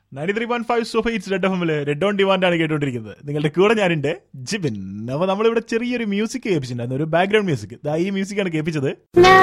Ninety three point five സോഫ it's red F red on demand ആണ് കേട്ടോണ്ടിരിക്കുന്നത് നിങ്ങളുടെ കൂടെ ഞാനുണ്ട് ജിബിൻ അപ്പൊ നമ്മളിവിടെ ചെറിയൊരു മ്യൂസിക് കേൾപ്പിച്ചിട്ടുണ്ടായിരുന്നു ഒരു ബാക്ക്ഗ്രൗണ്ട് മ്യൂസിക് ദാ ഈ മ്യൂസിക് ആണ് കേൾപ്പിച്ചത്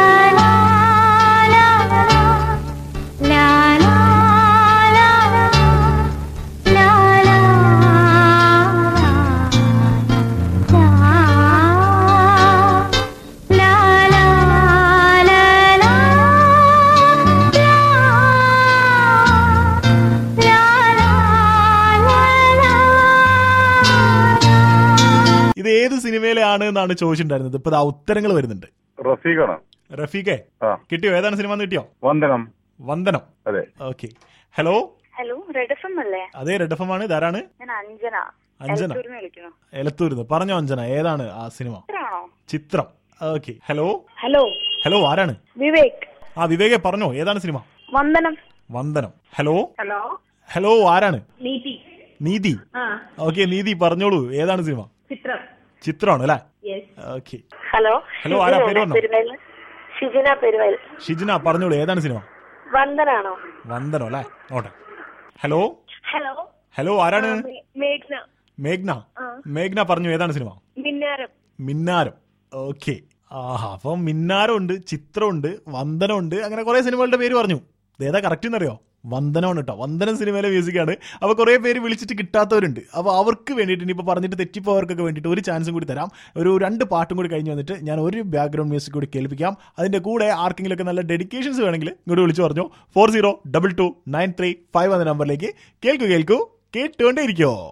ഇത് ഏത് സിനിമയിലാണ് എന്നാണ് ചോദിച്ചിട്ടുണ്ടായിരുന്നത് ഇപ്പൊ ദാ ഉത്തരങ്ങൾ വരുന്നുണ്ട് റഫീഖാണ് റഫീഖെ ആ കിട്ടിയോ ഏതാണ് സിനിമ എന്ന് കിട്ടിയോ വന്ദനം വന്ദനം അതെ okay hello hello red F M അല്ലേ അതെ റെഡ് എഫ് എം ആണ് ഇതാരാണ് ഞാൻ അഞ്ജന അഞ്ജന എലത്തൂരിന്ന് വിളിക്കുന്നു എലത്തൂരിന്ന് പറഞ്ഞോ അഞ്ജന ഏതാണ് ആ സിനിമ ഇതാണോ ചിത്രം ഓക്കെ ഹലോ ഹലോ ഹലോ ആരാണ് വിവേക് ആ വിവേകെ പറഞ്ഞോ ഏതാണ് സിനിമ വന്ദനം വന്ദനം ഹലോ ഹലോ ഹലോ ആരാണ് നീതി നീതി ആ ഓക്കെ നീതി പറഞ്ഞോളൂ ഏതാണ് സിനിമ ചിത്രം ചിത്രമാണ് അല്ലേ യെസ് ഓക്കെ ഹലോ ഹലോ, ആരാ? പേര് പറഞ്ഞോ? പെരുവയൽ ഷിജിന പെരുവയൽ ഷിജിന പറഞ്ഞോളൂ ഏതാണ് സിനിമ വന്ദനാണോ വന്ദനം അല്ലേ നോട്ടെ ഹലോ ഹലോ ഹലോ ആരാണ് മേഘ്ന മേഘ്ന ആ. മേഘ്ന പറഞ്ഞു ഏതാണ് സിനിമ മിന്നാരം മിന്നാരം ഓക്കെ ആഹാ അപ്പം മിന്നാരം ഉണ്ട് ചിത്രമുണ്ട് വന്ദനമുണ്ട് അങ്ങനെ കുറെ സിനിമകളുടെ പേര് പറഞ്ഞു ഇത് ഏതാ കറക്റ്റ് എന്നറിയോ വന്ദനമാണ് കേട്ടോ വന്ദനം സിനിമയിലെ മ്യൂസിക്കാണ് അപ്പോൾ കുറേ പേര് വിളിച്ചിട്ട് കിട്ടാത്തവരുണ്ട് അപ്പോൾ അവർക്ക് വേണ്ടിയിട്ട് ഇനിയിപ്പോൾ പറഞ്ഞിട്ട് തെറ്റിപ്പോവർക്കൊക്കെ വേണ്ടിയിട്ട് ഒരു ചാൻസും കൂടി തരാം ഒരു രണ്ട് പാട്ടും കൂടി കഴിഞ്ഞ് വന്നിട്ട് ഞാൻ ഒരു ബാക്ക്ഗ്രൗണ്ട് മ്യൂസിക് കൂടി കേൾപ്പിക്കാം അതിൻ്റെ കൂടെ ആർക്കെങ്കിലുമൊക്കെ നല്ല ഡെഡിക്കേഷൻസ് വേണമെങ്കിൽ ഇങ്ങോട്ട് വിളിച്ചു പറഞ്ഞു four zero double two nine three five എന്ന നമ്പറിലേക്ക് കേൾക്കൂ കേൾക്കൂ കേട്ടുകൊണ്ടേ ഇരിക്കോ